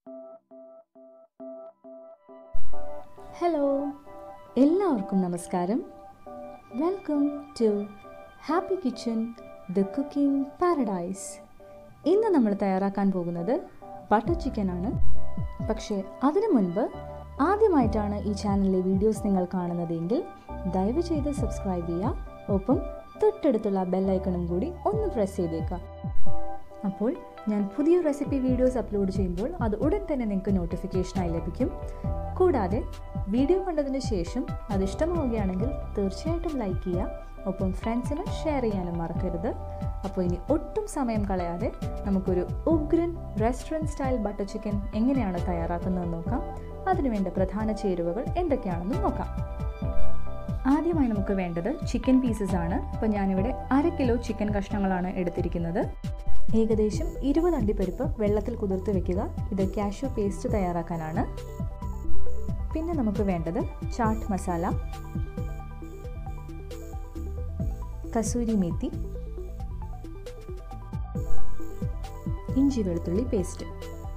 Hello എല്ലാവർക്കും നമസ്കാരം welcome to happy kitchen the cooking paradise ഇന്ന് നമ്മൾ തയ്യാറാക്കാൻ പോകുന്നത് ബട്ടർ ചിക്കൻ ആണ് പക്ഷേ അതിനു മുൻപ് ആദ്യമായിട്ടാണ് ഈ ചാനലിലെ വീഡിയോസ് നിങ്ങൾ കാണുന്നതെങ്കിൽ ദയവ് ചെയ്ത് സബ്സ്ക്രൈബ് ചെയ്യുക ഒപ്പം തൊട്ടടുത്തുള്ള ബെല്ലൈക്കണും കൂടി ഒന്ന് പ്രസ് ചെയ്തേക്കാം അപ്പോൾ ഞാൻ പുതിയ റെസിപ്പി വീഡിയോസ് അപ്ലോഡ് ചെയ്യുമ്പോൾ അത് ഉടൻ തന്നെ നിങ്ങൾക്ക് നോട്ടിഫിക്കേഷനായി ലഭിക്കും കൂടാതെ വീഡിയോ കണ്ടതിന് ശേഷം അത് ഇഷ്ടമാവുകയാണെങ്കിൽ തീർച്ചയായിട്ടും ലൈക്ക് ചെയ്യുക ഒപ്പം ഫ്രണ്ട്സിന് ഷെയർ ചെയ്യാനും മറക്കരുത് അപ്പോൾ ഇനി ഒട്ടും സമയം കളയാതെ നമുക്കൊരു ഉഗ്രൻ റെസ്റ്റോറൻറ്റ് സ്റ്റൈൽ ബട്ടർ ചിക്കൻ എങ്ങനെയാണ് തയ്യാറാക്കുന്നതെന്ന് നോക്കാം അതിനുവേണ്ട പ്രധാന ചേരുവകൾ എന്തൊക്കെയാണെന്ന് നോക്കാം ആദ്യമായി നമുക്ക് വേണ്ടത് ചിക്കൻ പീസസ് ആണ് അപ്പോൾ ഞാനിവിടെ അര കിലോ ചിക്കൻ കഷ്ണങ്ങളാണ് എടുത്തിരിക്കുന്നത് ഏകദേശം ഇരുപത് അണ്ടിപ്പരിപ്പ് വെള്ളത്തിൽ കുതിർത്ത് വെക്കുക ഇത് കാഷ്യൂ പേസ്റ്റ് തയ്യാറാക്കാനാണ് പിന്നെ നമുക്ക് വേണ്ടത് ചാട്ട് മസാല കസൂരി മേത്തി ഇഞ്ചി വെളുത്തുള്ളി പേസ്റ്റ്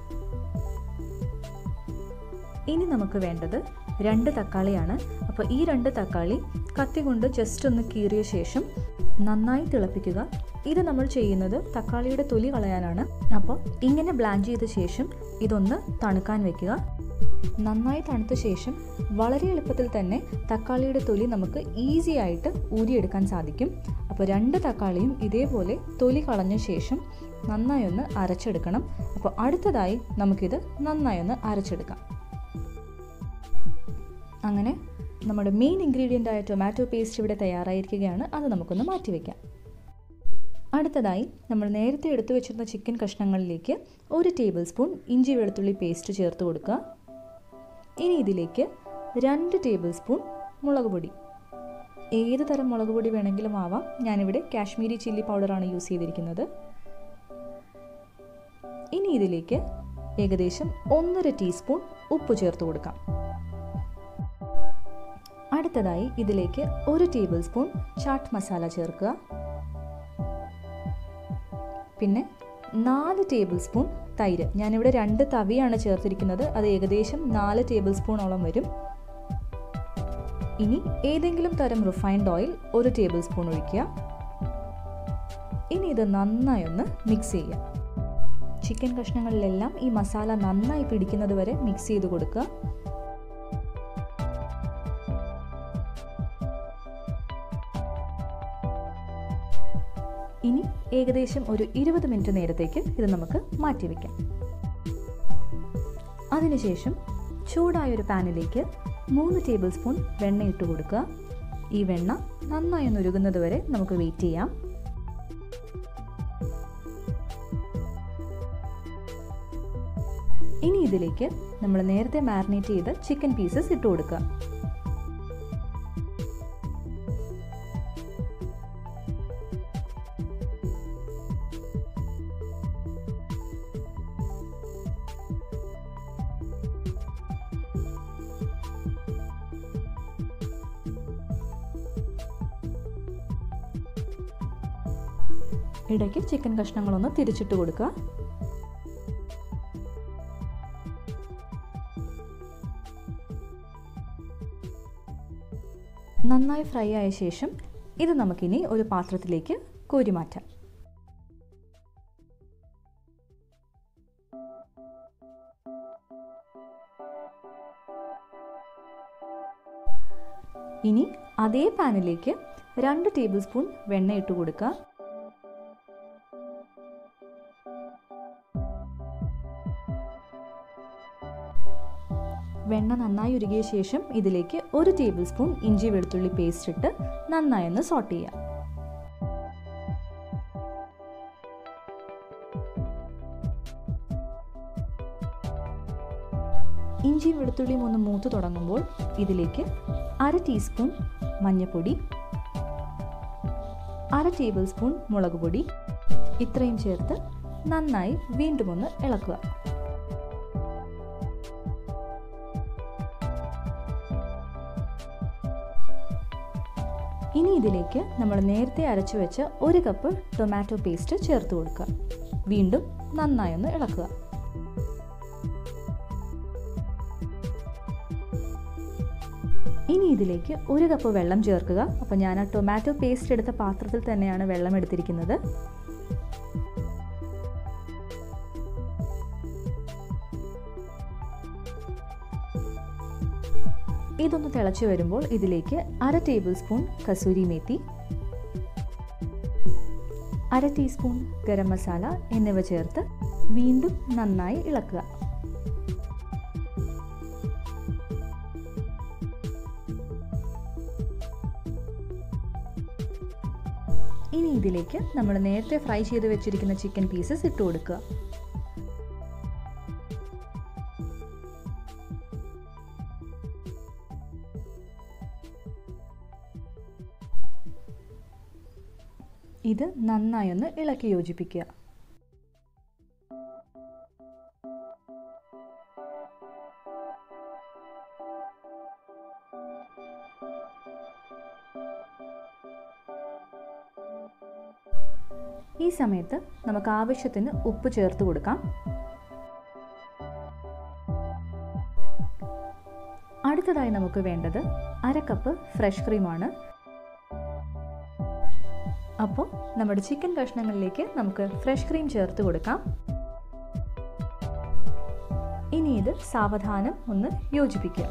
ഇനി നമുക്ക് വേണ്ടത് രണ്ട് തക്കാളിയാണ് അപ്പോൾ ഈ രണ്ട് തക്കാളി കത്തി കൊണ്ട് ജസ്റ്റ് ഒന്ന് കീറിയ ശേഷം നന്നായി തിളപ്പിക്കുക ഇത് നമ്മൾ ചെയ്യുന്നത് തക്കാളിയുടെ തൊലി കളയാനാണ് അപ്പോൾ ഇങ്ങനെ ബ്ലാൻഡ് ചെയ്ത ശേഷം ഇതൊന്ന് തണുക്കാൻ വെക്കുക നന്നായി തണുത്ത ശേഷം വളരെ എളുപ്പത്തിൽ തന്നെ തക്കാളിയുടെ തൊലി നമുക്ക് ഈസി ആയിട്ട് ഊരിയെടുക്കാൻ സാധിക്കും അപ്പോൾ രണ്ട് തക്കാളിയും ഇതേപോലെ തൊലി കളഞ്ഞ ശേഷം നന്നായി ഒന്ന് അരച്ചെടുക്കണം അപ്പോൾ അടുത്തതായി നമുക്കിത് നന്നായി ഒന്ന് അരച്ചെടുക്കാം അങ്ങനെ നമ്മുടെ മെയിൻ ഇൻഗ്രീഡിയൻ്റ് ആയ ടൊമാറ്റോ പേസ്റ്റ് ഇവിടെ തയ്യാറായിരിക്കുകയാണ് അത് നമുക്കൊന്ന് മാറ്റിവെക്കാം അടുത്തതായി നമ്മൾ നേരത്തെ എടുത്തു വെച്ചിരുന്ന ചിക്കൻ കഷ്ണങ്ങളിലേക്ക് ഒരു ടേബിൾ സ്പൂൺ ഇഞ്ചി വെളുത്തുള്ളി പേസ്റ്റ് ചേർത്ത് കൊടുക്കുക ഇനി ഇതിലേക്ക് രണ്ട് ടേബിൾ സ്പൂൺ മുളക് പൊടി ഏത് തരം മുളക് പൊടി വേണമെങ്കിലും ആവാം ഞാനിവിടെ കാശ്മീരി ചില്ലി പൗഡറാണ് യൂസ് ചെയ്തിരിക്കുന്നത് ഇനി ഇതിലേക്ക് ഏകദേശം ഒന്നര ടീസ്പൂൺ ഉപ്പ് ചേർത്ത് കൊടുക്കാം അടുത്തതായി ഇതിലേക്ക് ഒരു ടേബിൾ സ്പൂൺ ചാട്ട് മസാല ചേർക്കുക പിന്നെ നാല് ടേബിൾ സ്പൂൺ തൈര് ഞാനിവിടെ രണ്ട് തവിയാണ് ചേർത്തിരിക്കുന്നത് അത് ഏകദേശം നാല് ടേബിൾ സ്പൂണോളം വരും ഇനി ഏതെങ്കിലും തരം റിഫൈൻഡ് ഓയിൽ ഒരു ടേബിൾ സ്പൂൺ ഒഴിക്കുക ഇനി ഇത് നന്നായി ഒന്ന് മിക്സ് ചെയ്യുക ചിക്കൻ കഷ്ണങ്ങളിലെല്ലാം ഈ മസാല നന്നായി പിടിക്കുന്നത് വരെ മിക്സ് ചെയ്ത് കൊടുക്കുക ഇനി ഏകദേശം ഒരു ഇരുപത് മിനിറ്റ് നേരത്തേക്ക് ഇത് നമുക്ക് മാറ്റിവെക്കാം അതിനുശേഷം ചൂടായ ഒരു പാനിലേക്ക് മൂന്ന് ടേബിൾ സ്പൂൺ വെണ്ണ ഇട്ട് കൊടുക്കുക ഈ വെണ്ണ നന്നായി ഒന്ന് ഉരുകുന്നത് വരെ നമുക്ക് വെയിറ്റ് ചെയ്യാം ഇനി ഇതിലേക്ക് നമ്മൾ നേരത്തെ മാരിനേറ്റ് ചെയ്ത് ചിക്കൻ പീസസ് ഇട്ട് കൊടുക്കുക ഇടയ്ക്ക് ചിക്കൻ കഷ്ണങ്ങളൊന്ന് തിരിച്ചിട്ട് കൊടുക്കുക നന്നായി ഫ്രൈ ആയ ശേഷം ഇത് നമുക്കിനി ഒരു പാത്രത്തിലേക്ക് കോരി മാറ്റാം ഇനി അതേ പാനിലേക്ക് രണ്ട് ടേബിൾ സ്പൂൺ വെണ്ണ ഇട്ട് കൊടുക്കുക വെണ്ണ നന്നായി ഉരുകിയ ശേഷം ഇതിലേക്ക് ഒരു ടേബിൾ സ്പൂൺ ഇഞ്ചി വെളുത്തുള്ളി പേസ്റ്റ് ഇട്ട് നന്നായി ഒന്ന് സോട്ട് ചെയ്യാം ഇഞ്ചി വെളുത്തുള്ളിയും ഒന്ന് മൂത്ത് തുടങ്ങുമ്പോൾ ഇതിലേക്ക് അര ടീസ്പൂൺ മഞ്ഞൾപ്പൊടി അര ടേബിൾ സ്പൂൺ മുളക് പൊടി ഇത്രയും ചേർത്ത് നന്നായി വീണ്ടും ഒന്ന് ഇളക്കുക ഇനി ഇതിലേക്ക് നമ്മൾ നേരത്തെ അരച്ചു വെച്ച ഒരു കപ്പ് ടൊമാറ്റോ പേസ്റ്റ് ചേർത്ത് കൊടുക്കുക വീണ്ടും നന്നായി ഒന്ന് ഇളക്കുക ഇനി ഇതിലേക്ക് ഒരു കപ്പ് വെള്ളം ചേർക്കുക അപ്പോൾ ഞാൻ ആ ടൊമാറ്റോ പേസ്റ്റ് എടുത്ത പാത്രത്തിൽ തന്നെയാണ് വെള്ളം എടുത്തിരിക്കുന്നത് ഇതൊന്ന് തിളച്ചു വരുമ്പോൾ ഇതിലേക്ക് അര ടേബിൾ സ്പൂൺ കസൂരി മേത്തി അര ടീസ്പൂൺ ഗരം മസാല എന്നിവ ചേർത്ത് വീണ്ടും നന്നായി ഇളക്കുക ഇനി ഇതിലേക്ക് നമ്മൾ നേരത്തെ ഫ്രൈ ചെയ്ത് വെച്ചിരിക്കുന്ന ചിക്കൻ പീസസ് ഇട്ട് കൊടുക്കുക ഇത് നന്നായി ഒന്ന് ഇളക്കി യോജിപ്പിക്കുക ഈ സമയത്ത് നമുക്ക് ആവശ്യത്തിന് ഉപ്പ് ചേർത്ത് കൊടുക്കാം അടുത്തതായി നമുക്ക് വേണ്ടത് അര കപ്പ് ഫ്രഷ് ക്രീമാണ് അപ്പോൾ നമ്മുടെ ചിക്കൻ കഷ്ണങ്ങളിലേക്ക് നമുക്ക് ഫ്രഷ് ക്രീം ചേർത്ത് കൊടുക്കാം ഇനി ഇത് സാവധാനം ഒന്ന് യോജിപ്പിക്കുക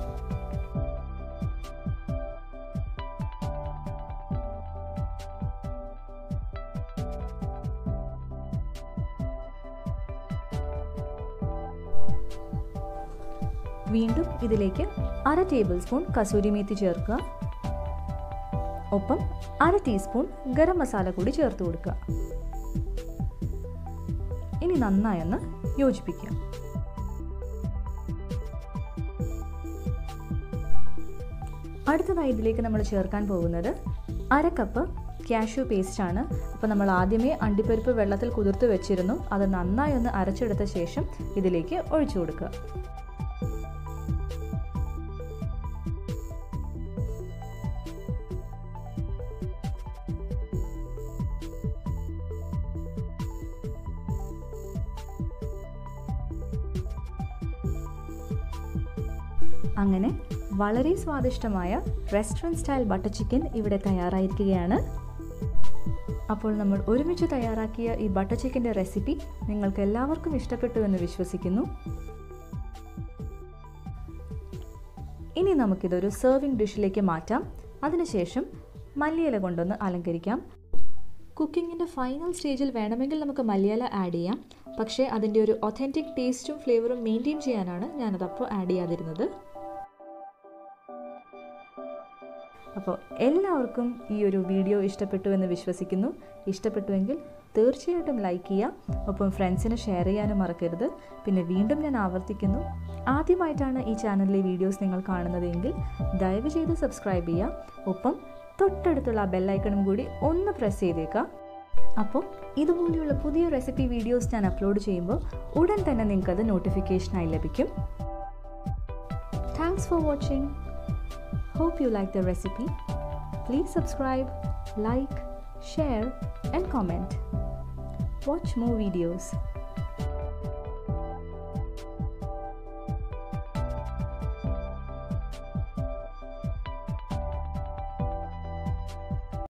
വീണ്ടും ഇതിലേക്ക് അര ടേബിൾ സ്പൂൺ കസൂരി മേത്തി ചേർക്കുക ഒപ്പം അര ടീസ്പൂൺ ഗരം മസാല കൂടി ചേർത്ത് കൊടുക്കുക ഇനി നന്നായി ഒന്ന് യോജിപ്പിക്കുക അടുത്തതായി ഇതിലേക്ക് നമ്മൾ ചേർക്കാൻ പോകുന്നത് അര കപ്പ് കാഷ്യൂ പേസ്റ്റ് ആണ് അപ്പോൾ നമ്മൾ ആദ്യമേ അണ്ടിപ്പരിപ്പ് വെള്ളത്തിൽ കുതിർത്ത് വെച്ചിരുന്നു അത് നന്നായി ഒന്ന് അരച്ചെടുത്ത ശേഷം ഇതിലേക്ക് ഒഴിച്ചു കൊടുക്കുക അങ്ങനെ വളരെ സ്വാദിഷ്ടമായ റെസ്റ്റോറൻറ്റ് സ്റ്റൈൽ ബട്ടർ ചിക്കൻ ഇവിടെ തയ്യാറായിരിക്കുകയാണ് അപ്പോൾ നമ്മൾ ഒരുമിച്ച് തയ്യാറാക്കിയ ഈ ബട്ടർ ചിക്കൻ്റെ റെസിപ്പി നിങ്ങൾക്ക് എല്ലാവർക്കും ഇഷ്ടപ്പെട്ടു എന്ന് വിശ്വസിക്കുന്നു ഇനി നമുക്കിതൊരു സെർവിങ് ഡിഷിലേക്ക് മാറ്റാം അതിനുശേഷം മല്ലിയില കൊണ്ടൊന്ന് അലങ്കരിക്കാം കുക്കിങ്ങിൻ്റെ ഫൈനൽ സ്റ്റേജിൽ വേണമെങ്കിൽ നമുക്ക് മല്ലിയില ആഡ് ചെയ്യാം പക്ഷേ അതിൻ്റെ ഒരു ഒത്തൻറ്റിക് ടേസ്റ്റും ഫ്ലേവറും മെയിൻറ്റെയിൻ ചെയ്യാനാണ് ഞാനതപ്പോൾ ആഡ് ചെയ്യാതിരുന്നത് അപ്പോൾ എല്ലാവർക്കും ഈ ഒരു വീഡിയോ ഇഷ്ടപ്പെട്ടു എന്ന് വിശ്വസിക്കുന്നു ഇഷ്ടപ്പെട്ടുവെങ്കിൽ തീർച്ചയായിട്ടും ലൈക്ക് ചെയ്യുക ഒപ്പം ഫ്രണ്ട്സിന് ഷെയർ ചെയ്യാനും മറക്കരുത് പിന്നെ വീണ്ടും ഞാൻ ആവർത്തിക്കുന്നു ആദ്യമായിട്ടാണ് ഈ ചാനലിലെ വീഡിയോസ് നിങ്ങൾ കാണുന്നതെങ്കിൽ ദയവ് ചെയ്ത് സബ്സ്ക്രൈബ് ചെയ്യുക ഒപ്പം തൊട്ടടുത്തുള്ള ആ ബെല്ലൈക്കണും കൂടി ഒന്ന് പ്രസ് ചെയ്തേക്കാം അപ്പോൾ ഇതുപോലെയുള്ള പുതിയ റെസിപ്പി വീഡിയോസ് ഞാൻ അപ്ലോഡ് ചെയ്യുമ്പോൾ ഉടൻ തന്നെ നിങ്ങൾക്കത് നോട്ടിഫിക്കേഷനായി ലഭിക്കും thanks for watching Hope you like the recipe. Please subscribe, like, share, and comment. Watch more videos.